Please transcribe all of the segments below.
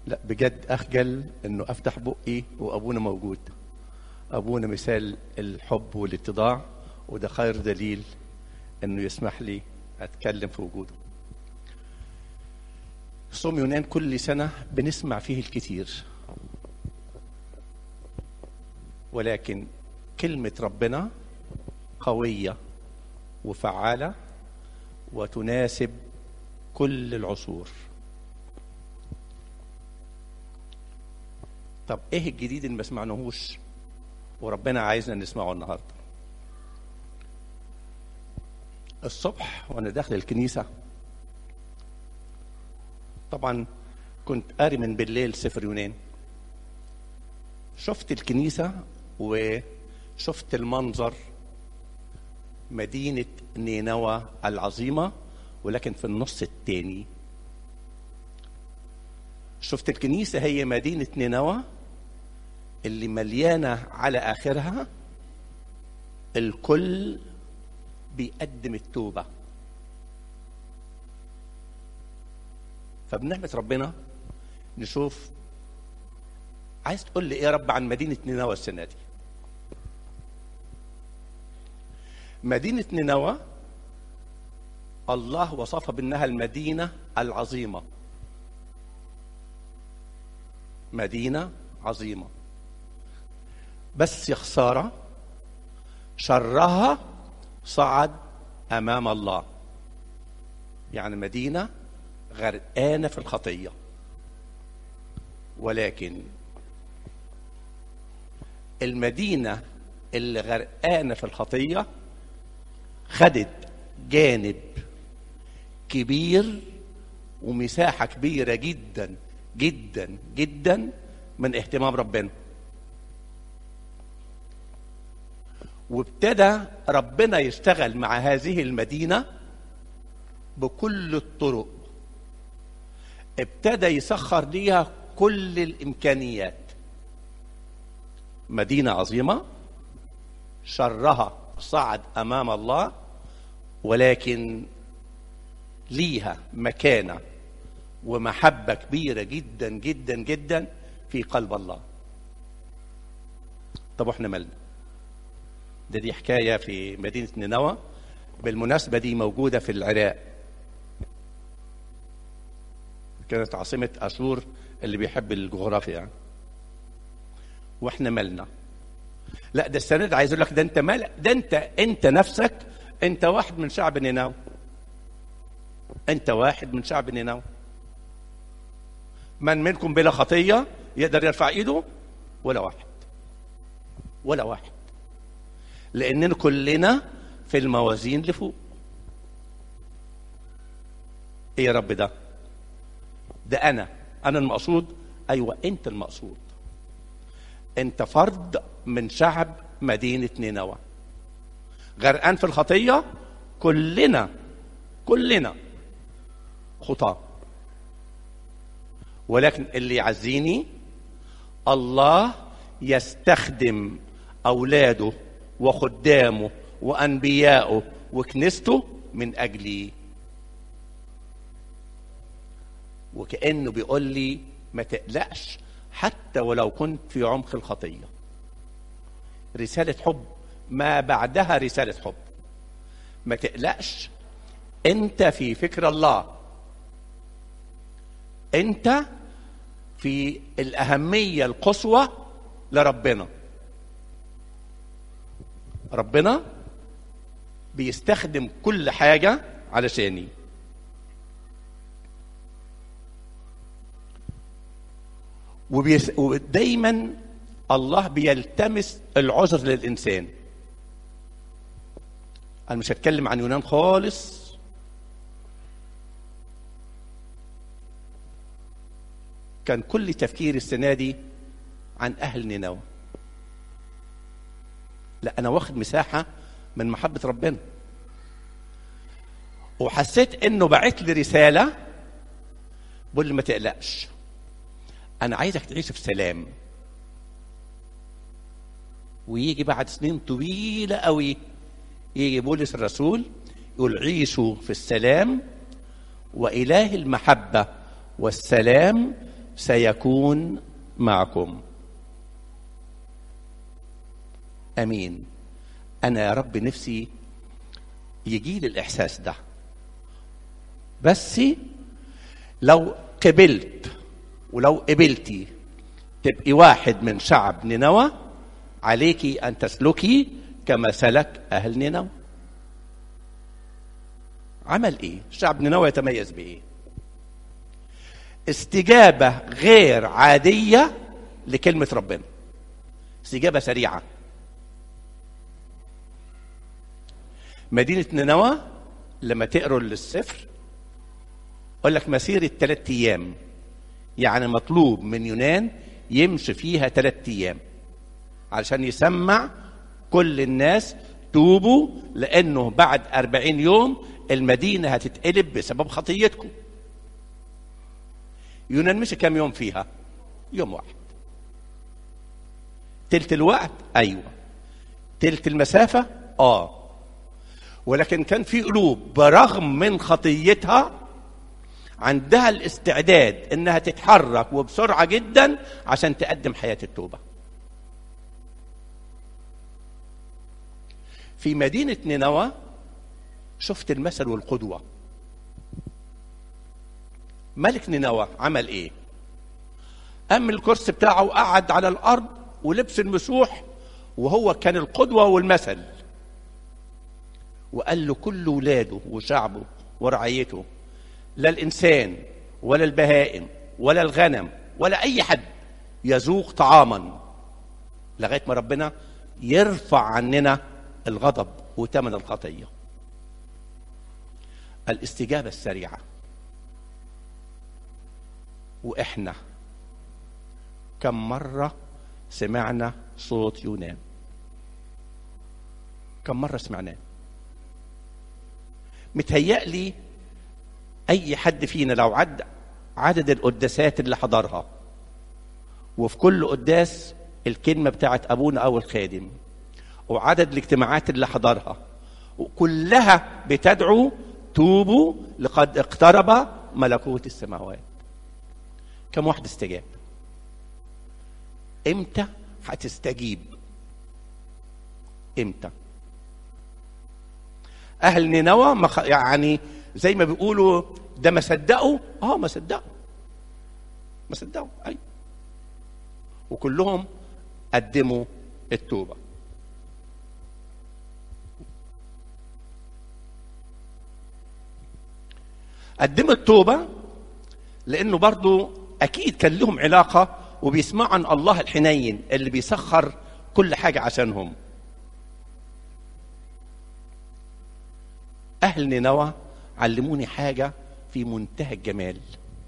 لا بجد اخجل انه افتح بقي وابونا موجود ابونا مثال الحب والاتضاع وده خير دليل انه يسمح لي اتكلم في وجوده صوم يونان كل سنه بنسمع فيه الكثير ولكن كلمه ربنا قويه وفعاله وتناسب كل العصور طب ايه الجديد اللي ما سمعناهوش وربنا عايزنا نسمعه النهارده الصبح وانا داخل الكنيسه طبعا كنت قاري من بالليل سفر يونان شفت الكنيسه وشفت المنظر مدينه نينوى العظيمه ولكن في النص الثاني شفت الكنيسه هي مدينه نينوى اللي مليانه على اخرها الكل بيقدم التوبه فبنعمه ربنا نشوف عايز تقول لي ايه يا رب عن مدينه نينوى السنه دي مدينه نينوى الله وصفها بانها المدينه العظيمه مدينه عظيمه بس يا خساره شرها صعد امام الله يعني مدينه غرقانه في الخطيه ولكن المدينه اللي غرقانه في الخطيه خدت جانب كبير ومساحه كبيره جدا جدا جدا من اهتمام ربنا وابتدى ربنا يشتغل مع هذه المدينه بكل الطرق ابتدى يسخر ليها كل الامكانيات مدينه عظيمه شرها صعد امام الله ولكن ليها مكانه ومحبه كبيره جدا جدا جدا في قلب الله طب واحنا مالنا ده دي حكايه في مدينه نينوى بالمناسبه دي موجوده في العراق كانت عاصمه اشور اللي بيحب الجغرافيا يعني واحنا مالنا لا ده السنه دي عايز اقول لك ده انت مال ده انت انت نفسك انت واحد من شعب نينوى انت واحد من شعب نينوى من منكم بلا خطيه يقدر يرفع ايده ولا واحد ولا واحد لاننا كلنا في الموازين لفوق ايه يا رب ده ده انا انا المقصود ايوه انت المقصود انت فرد من شعب مدينه نينوى غرقان في الخطيه كلنا كلنا خطاه ولكن اللي يعزيني الله يستخدم اولاده وخدامه وانبيائه وكنيسته من اجلي وكانه بيقول لي ما تقلقش حتى ولو كنت في عمق الخطيه رساله حب ما بعدها رساله حب ما تقلقش انت في فكر الله انت في الاهميه القصوى لربنا ربنا بيستخدم كل حاجه علشاني وبيس... ودايما الله بيلتمس العذر للانسان انا مش هتكلم عن يونان خالص كان كل تفكيري السنه دي عن اهل نينوى لا انا واخد مساحه من محبه ربنا وحسيت انه بعت لي رساله بقول لي ما تقلقش انا عايزك تعيش في سلام ويجي بعد سنين طويله قوي يجي بولس الرسول يقول عيشوا في السلام واله المحبه والسلام سيكون معكم امين انا يا رب نفسي يجي لي الاحساس ده بس لو قبلت ولو قبلتي تبقي واحد من شعب نينوى عليكي ان تسلكي كما سلك اهل نينوى عمل ايه شعب نينوى يتميز بايه استجابه غير عاديه لكلمه ربنا استجابه سريعه مدينه نينوى لما تقروا السفر يقول لك مسيره ثلاث ايام يعني مطلوب من يونان يمشي فيها ثلاث ايام علشان يسمع كل الناس توبوا لانه بعد أربعين يوم المدينه هتتقلب بسبب خطيتكم يونان مشي كام يوم فيها يوم واحد تلت الوقت ايوه تلت المسافه اه ولكن كان في قلوب برغم من خطيتها عندها الاستعداد انها تتحرك وبسرعه جدا عشان تقدم حياه التوبه في مدينه نينوى شفت المثل والقدوه ملك نينوى عمل ايه قام الكرسي بتاعه وقعد على الارض ولبس المسوح وهو كان القدوه والمثل وقال له كل ولاده وشعبه ورعيته لا الانسان ولا البهائم ولا الغنم ولا اي حد يذوق طعاما لغايه ما ربنا يرفع عننا الغضب وثمن الخطيه الاستجابه السريعه واحنا كم مره سمعنا صوت يونان كم مره سمعناه متهيألي اي حد فينا لو عد عدد القداسات اللي حضرها وفي كل قداس الكلمه بتاعت ابونا او الخادم وعدد الاجتماعات اللي حضرها وكلها بتدعو توبوا لقد اقترب ملكوت السماوات كم واحد استجاب امتى هتستجيب امتى اهل نينوى مخ... يعني زي ما بيقولوا ده ما صدقوا اه ما صدقوا ما صدقوا ايوه وكلهم قدموا التوبه قدموا التوبه لانه برضو اكيد كان لهم علاقه وبيسمعوا عن الله الحنين اللي بيسخر كل حاجه عشانهم اهل نينوى علموني حاجه في منتهى الجمال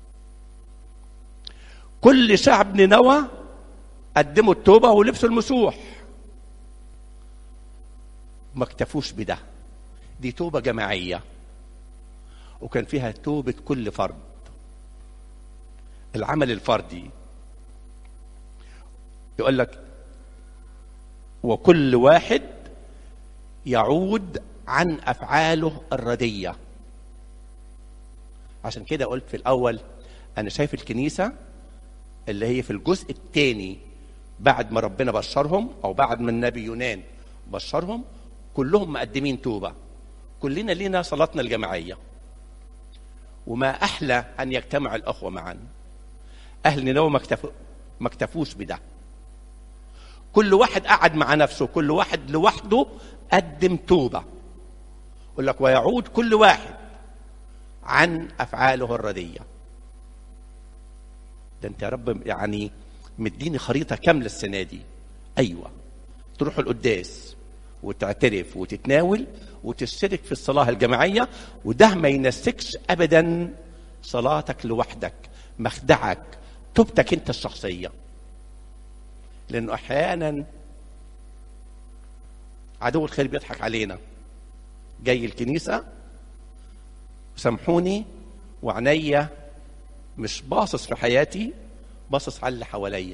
كل شعب نينوى قدموا التوبه ولبسوا المسوح ما اكتفوش بده دي توبه جماعيه وكان فيها توبه كل فرد العمل الفردي يقول لك وكل واحد يعود عن افعاله الرديه عشان كده قلت في الاول انا شايف الكنيسه اللي هي في الجزء الثاني بعد ما ربنا بشرهم او بعد ما النبي يونان بشرهم كلهم مقدمين توبه كلنا لينا صلاتنا الجماعيه وما احلى ان يجتمع الاخوه معا اهل نينوى ما اكتفوا ما اكتفوش بده كل واحد قعد مع نفسه كل واحد لوحده قدم توبه يقول لك ويعود كل واحد عن افعاله الرديه ده انت يا رب يعني مديني خريطه كامله السنه دي ايوه تروح القداس وتعترف وتتناول وتشترك في الصلاه الجماعيه وده ما ينسكش ابدا صلاتك لوحدك مخدعك توبتك انت الشخصيه لانه احيانا عدو الخير بيضحك علينا جاي الكنيسه سامحوني وعينيا مش باصص في حياتي باصص على اللي حواليا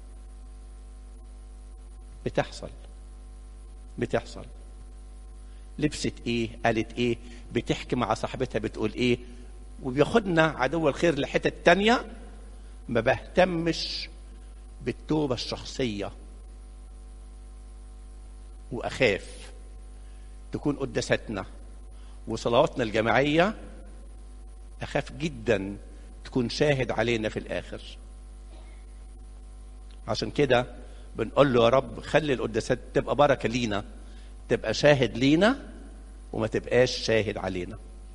بتحصل بتحصل لبست ايه قالت ايه بتحكي مع صاحبتها بتقول ايه وبياخدنا عدو الخير لحتت تانية ما بهتمش بالتوبة الشخصية وأخاف تكون قداستنا وصلواتنا الجماعية أخاف جدا تكون شاهد علينا في الآخر عشان كده بنقول له يا رب خلي القداسات تبقى بركة لينا تبقى شاهد لينا وما تبقاش شاهد علينا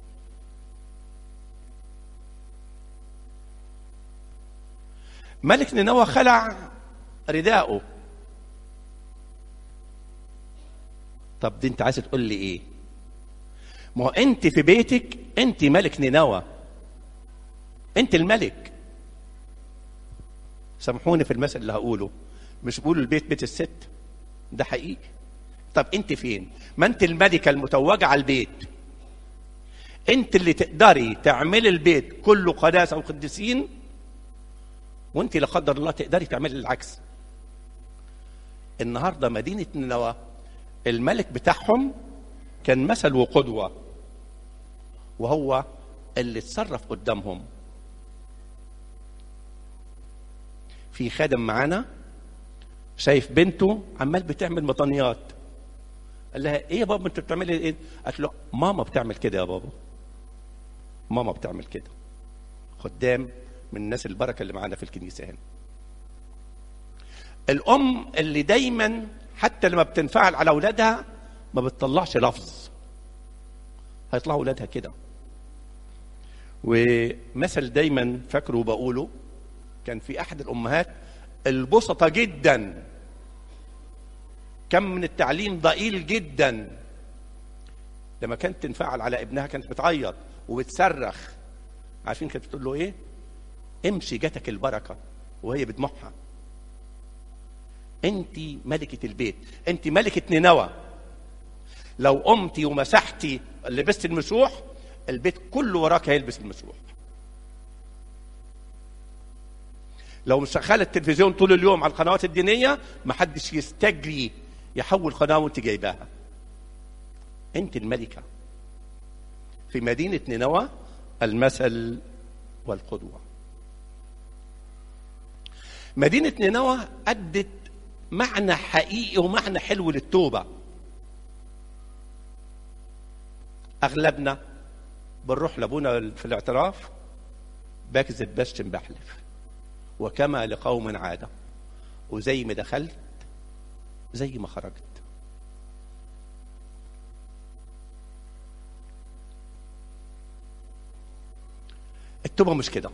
ملك نينوى خلع رداءه طب دي انت عايز تقول لي ايه ما هو انت في بيتك انت ملك نينوى انت الملك سامحوني في المثل اللي هقوله مش بقولوا البيت بيت الست ده حقيقي طب انت فين ما انت الملكه المتوجه على البيت انت اللي تقدري تعملي البيت كله قداسه وقديسين وانت لا قدر الله تقدري تعملي العكس النهارده مدينه نينوى الملك بتاعهم كان مثل وقدوه وهو اللي اتصرف قدامهم في خادم معانا شايف بنته عمال بتعمل مطنيات قال لها ايه يا بابا انت بتعملي ايه قالت له ماما بتعمل كده يا بابا ماما بتعمل كده خدام من الناس البركه اللي معانا في الكنيسه هنا الام اللي دايما حتى لما بتنفعل على اولادها ما بتطلعش لفظ هيطلعوا اولادها كده ومثل دايما فاكره وبقوله كان في احد الامهات البسطة جدا كم من التعليم ضئيل جدا لما كانت تنفعل على ابنها كانت بتعيط وبتصرخ عارفين كانت بتقول له ايه امشي جاتك البركه وهي بدموعها انت ملكه البيت انت ملكه نينوى لو قمتي ومسحتي لبست المسوح البيت كله وراك هيلبس المسوح لو مشغله التلفزيون طول اليوم على القنوات الدينيه ما حدش يستجري يحول قناه وانت جايباها انت الملكه في مدينه نينوى المثل والقدوه مدينه نينوى ادت معنى حقيقي ومعنى حلو للتوبه اغلبنا بنروح لابونا في الاعتراف بكذب بشتم بحلف وكما لقوم عادة وزي ما دخلت زي ما خرجت التوبة مش كده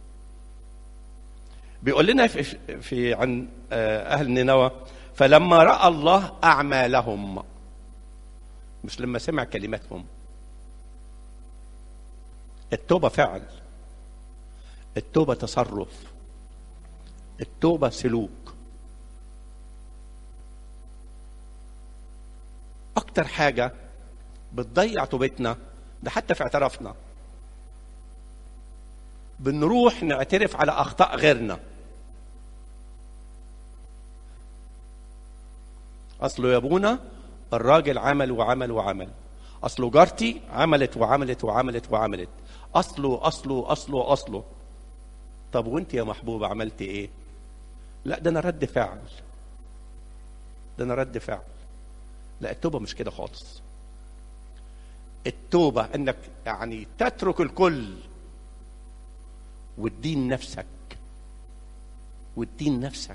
بيقول لنا في, في عن أهل نينوى فلما رأى الله أعمالهم مش لما سمع كلماتهم التوبة فعل التوبة تصرف التوبة سلوك أكتر حاجة بتضيع توبتنا ده حتى في اعترافنا بنروح نعترف على أخطاء غيرنا أصله يا أبونا الراجل عمل وعمل وعمل أصله جارتي عملت وعملت وعملت وعملت أصله أصله أصله أصله طب وانت يا محبوبة عملت ايه لا ده انا رد فعل ده انا رد فعل لا التوبة مش كده خالص التوبة انك يعني تترك الكل وتدين نفسك وتدين نفسك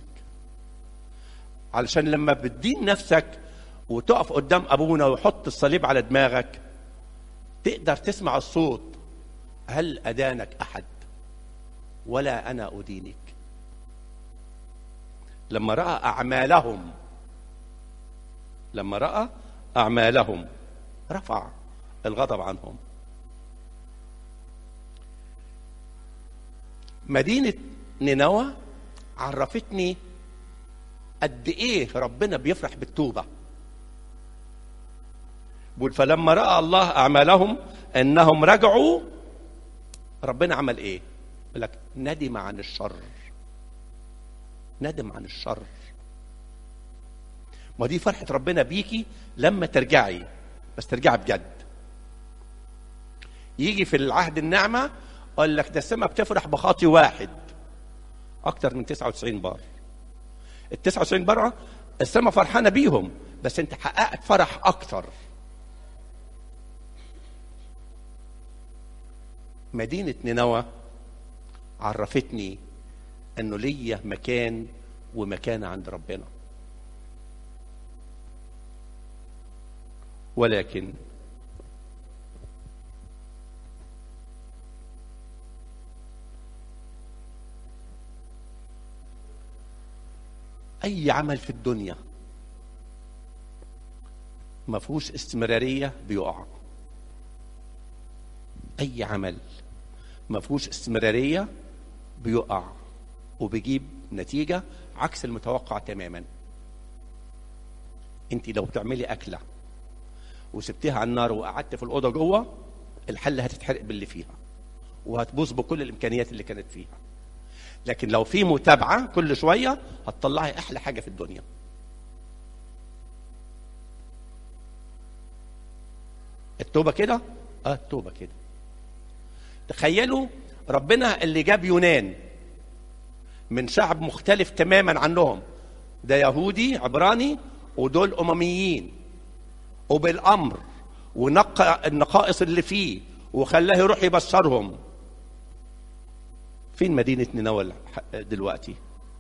علشان لما بتدين نفسك وتقف قدام ابونا ويحط الصليب على دماغك تقدر تسمع الصوت هل ادانك احد ولا انا ادينك لما راى اعمالهم لما راى اعمالهم رفع الغضب عنهم مدينه نينوى عرفتني قد ايه ربنا بيفرح بالتوبه بيقول فلما راى الله اعمالهم انهم رجعوا ربنا عمل ايه يقول لك ندم عن الشر ندم عن الشر ما دي فرحة ربنا بيكي لما ترجعي بس ترجعي بجد يجي في العهد النعمة قال لك ده السماء بتفرح بخاطي واحد اكتر من 99 بار ال 99 بار السماء فرحانه بيهم بس انت حققت فرح اكتر مدينه نينوى عرفتني انه ليا مكان ومكانه عند ربنا ولكن اي عمل في الدنيا ما فيهوش استمراريه بيقع اي عمل ما فيهوش استمراريه بيقع وبيجيب نتيجه عكس المتوقع تماما انت لو بتعملي اكله وسبتيها على النار وقعدت في الاوضه جوه الحله هتتحرق باللي فيها وهتبوظ بكل الامكانيات اللي كانت فيها لكن لو في متابعه كل شويه هتطلعي احلى حاجه في الدنيا التوبه كده اه التوبه كده تخيلوا ربنا اللي جاب يونان من شعب مختلف تماما عنهم ده يهودي عبراني ودول امميين وبالامر ونقى النقائص اللي فيه وخلاه يروح يبشرهم فين مدينة نينوى دلوقتي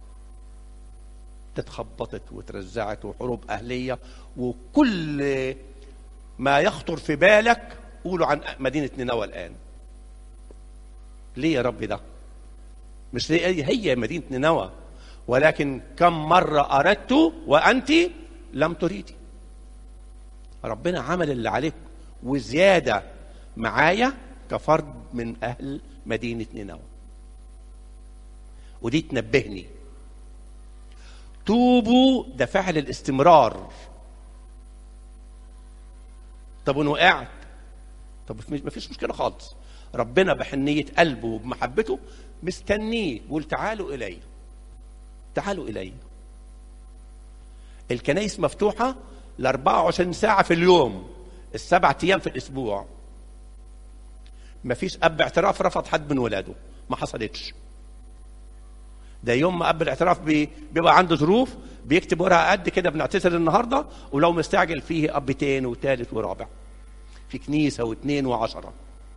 اتخبطت وترزعت وحروب أهلية وكل ما يخطر في بالك قولوا عن مدينة نينوى الآن ليه يا رب ده مش ليه هي مدينة نينوى ولكن كم مرة أردت وأنت لم تريدي ربنا عمل اللي عليك وزيادة معايا كفرد من أهل مدينة نينوى ودي تنبهني توبوا ده فعل الاستمرار طب وان وقعت طب ما فيش مشكله خالص ربنا بحنيه قلبه وبمحبته مستنيه بيقول تعالوا الي تعالوا الي الكنايس مفتوحه ل 24 ساعه في اليوم السبع ايام في الاسبوع ما فيش اب اعتراف رفض حد من ولاده ما حصلتش ده يوم ما اب الاعتراف بي بيبقى عنده ظروف بيكتب ورقه قد كده بنعتذر النهارده ولو مستعجل فيه اب تاني وثالث ورابع في كنيسه واثنين وعشره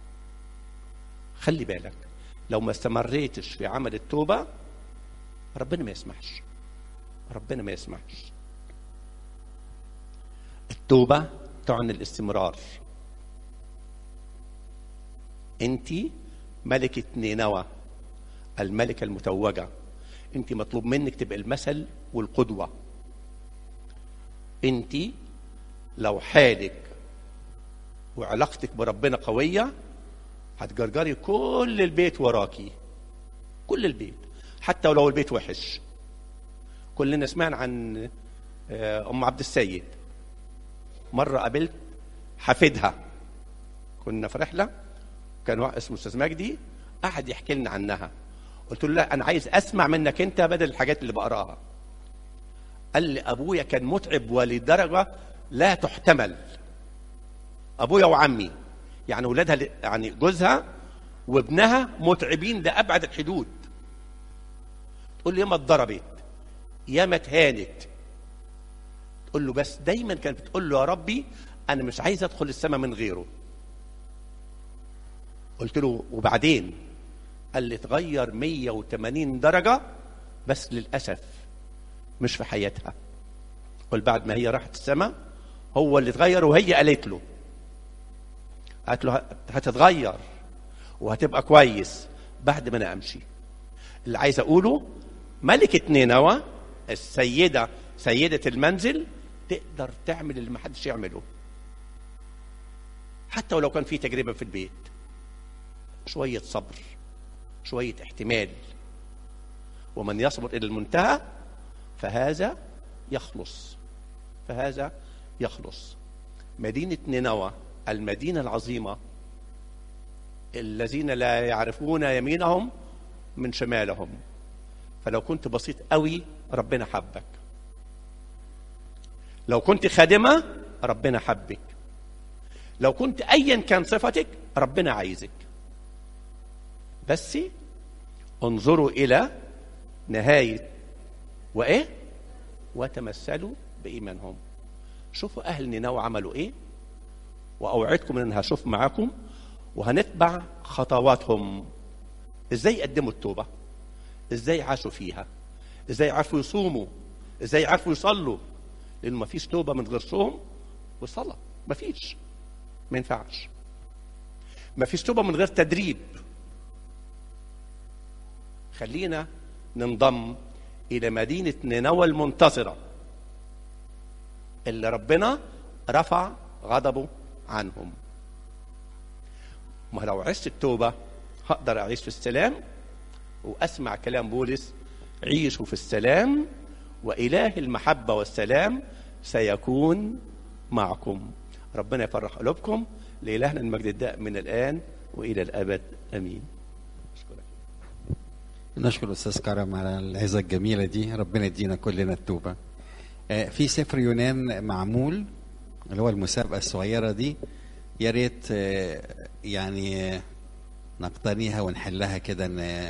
خلي بالك لو ما استمريتش في عمل التوبه ربنا ما يسمحش ربنا ما يسمحش التوبه تعني الاستمرار انت ملكه نينوى الملكه المتوجه انت مطلوب منك تبقى المثل والقدوه انت لو حالك وعلاقتك بربنا قويه هتجرجري كل البيت وراكي كل البيت حتى ولو البيت وحش كلنا سمعنا عن ام عبد السيد مره قابلت حفيدها كنا في رحله كان واحد اسمه استاذ مجدي قعد يحكي لنا عنها قلت له لا انا عايز اسمع منك انت بدل الحاجات اللي بقراها قال لي ابويا كان متعب ولدرجه لا تحتمل ابويا وعمي يعني ولادها يعني جوزها وابنها متعبين لابعد الحدود تقول لي ياما اتضربت ياما اتهانت تقول له بس دايما كانت بتقول له يا ربي انا مش عايز ادخل السماء من غيره قلت له وبعدين قال لي اتغير 180 درجة بس للأسف مش في حياتها قل بعد ما هي راحت السماء هو اللي اتغير وهي قالت له قالت له هتتغير وهتبقى كويس بعد ما انا امشي اللي عايز اقوله ملكة نينوى السيدة سيدة المنزل تقدر تعمل اللي محدش يعمله حتى ولو كان في تجربة في البيت شوية صبر شوية احتمال ومن يصبر إلى المنتهى فهذا يخلص فهذا يخلص مدينة نينوى المدينة العظيمة الذين لا يعرفون يمينهم من شمالهم فلو كنت بسيط قوي ربنا حبك لو كنت خادمة ربنا حبك لو كنت أيا كان صفتك ربنا عايزك بس انظروا إلى نهاية وإيه وتمثلوا بإيمانهم شوفوا أهل نينوى عملوا إيه وأوعدكم إن هشوف معاكم وهنتبع خطواتهم إزاي يقدموا التوبة إزاي عاشوا فيها إزاي عرفوا يصوموا إزاي عرفوا يصلوا لأنه ما فيش توبة من غير صوم وصلاة ما فيش ما ينفعش ما فيش توبة من غير تدريب خلينا ننضم إلى مدينة نينوى المنتصرة اللي ربنا رفع غضبه عنهم ما لو عشت التوبة هقدر أعيش في السلام وأسمع كلام بولس عيشوا في السلام وإله المحبة والسلام سيكون معكم ربنا يفرح قلوبكم لإلهنا المجد الدائم من الآن وإلى الأبد أمين أشكرك نشكر الاستاذ كرم على العظه الجميله دي ربنا يدينا كلنا التوبه آه، في سفر يونان معمول اللي هو المسابقه الصغيره دي يا ريت آه، يعني آه، نقتنيها ونحلها كده ن-